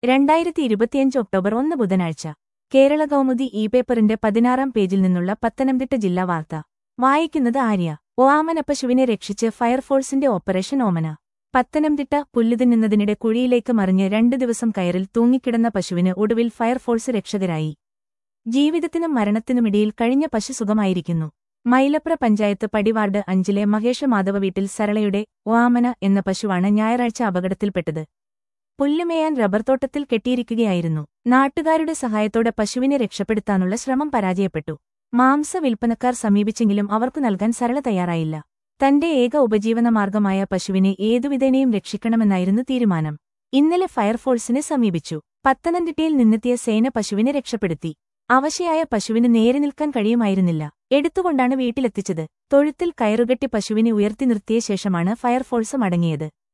രണ്ടായിരത്തി ഇരുപത്തിയഞ്ച് ഒക്ടോബർ ഒന്ന് ബുധനാഴ്ച കേരള കൗമുദി ഇ പേപ്പറിന്റെ പതിനാറാം പേജിൽ നിന്നുള്ള പത്തനംതിട്ട ജില്ലാ വാർത്ത വായിക്കുന്നത് ആര്യ ഒആമന പശുവിനെ രക്ഷിച്ച് ഫയർഫോഴ്സിന്റെ ഓപ്പറേഷൻ ഓമന പത്തനംതിട്ട പുല്ലുതിന്നുന്നതിനിടെ കുഴിയിലേക്ക് മറിഞ്ഞ് രണ്ടു ദിവസം കയറിൽ തൂങ്ങിക്കിടന്ന പശുവിന് ഒടുവിൽ ഫയർഫോഴ്സ് രക്ഷകരായി ജീവിതത്തിനും മരണത്തിനുമിടയിൽ കഴിഞ്ഞ പശു സുഖമായിരിക്കുന്നു മൈലപ്ര പഞ്ചായത്ത് പടിവാർഡ് അഞ്ചിലെ മഹേഷ മാധവ വീട്ടിൽ സരളയുടെ ഒആമന എന്ന പശുവാണ് ഞായറാഴ്ച അപകടത്തിൽപ്പെട്ടത് പുല്ലുമേയാൻ റബ്ബർ തോട്ടത്തിൽ കെട്ടിയിരിക്കുകയായിരുന്നു നാട്ടുകാരുടെ സഹായത്തോടെ പശുവിനെ രക്ഷപ്പെടുത്താനുള്ള ശ്രമം പരാജയപ്പെട്ടു മാംസ വിൽപ്പനക്കാർ സമീപിച്ചെങ്കിലും അവർക്കു നൽകാൻ സരള തയ്യാറായില്ല തന്റെ ഏക ഉപജീവനമാർഗമായ പശുവിനെ ഏതുവിധേനയും രക്ഷിക്കണമെന്നായിരുന്നു തീരുമാനം ഇന്നലെ ഫയർഫോഴ്സിനെ സമീപിച്ചു പത്തനംതിട്ടയിൽ നിന്നെത്തിയ സേന പശുവിനെ രക്ഷപ്പെടുത്തി അവശയായ പശുവിന് നേരെ നിൽക്കാൻ കഴിയുമായിരുന്നില്ല എടുത്തുകൊണ്ടാണ് വീട്ടിലെത്തിച്ചത് തൊഴുത്തിൽ കയറുകെട്ടി പശുവിനെ ഉയർത്തി നിർത്തിയ ശേഷമാണ് ഫയർഫോഴ്സ് മടങ്ങിയത്